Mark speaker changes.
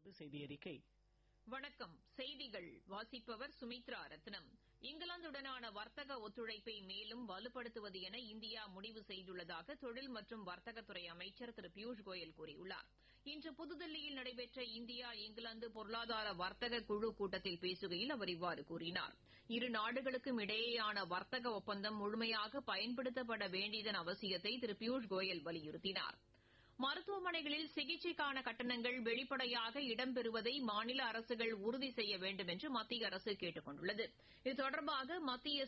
Speaker 1: தொடர்வது செய்தி அறிக்கை
Speaker 2: வணக்கம் செய்திகள் வாசிப்பவர் சுமித்ரா ரத்னம் இங்கிலாந்துடனான வர்த்தக ஒத்துழைப்பை மேலும் வலுப்படுத்துவது என இந்தியா முடிவு செய்துள்ளதாக தொழில் மற்றும் வர்த்தகத்துறை அமைச்சர் திரு பியூஷ் கோயல் கூறியுள்ளார் இன்று புதுதில்லியில் நடைபெற்ற இந்தியா இங்கிலாந்து பொருளாதார வர்த்தக குழு கூட்டத்தில் பேசுகையில் அவர் இவ்வாறு கூறினார் இரு நாடுகளுக்கும் இடையேயான வர்த்தக ஒப்பந்தம் முழுமையாக பயன்படுத்தப்பட வேண்டியதன் அவசியத்தை திரு பியூஷ் கோயல் வலியுறுத்தினார் மருத்துவமனைகளில் சிகிச்சைக்கான கட்டணங்கள் வெளிப்படையாக இடம்பெறுவதை மாநில அரசுகள் உறுதி செய்ய வேண்டும் என்று மத்திய அரசு கேட்டுக் கொண்டுள்ளது இது தொடர்பாக மத்திய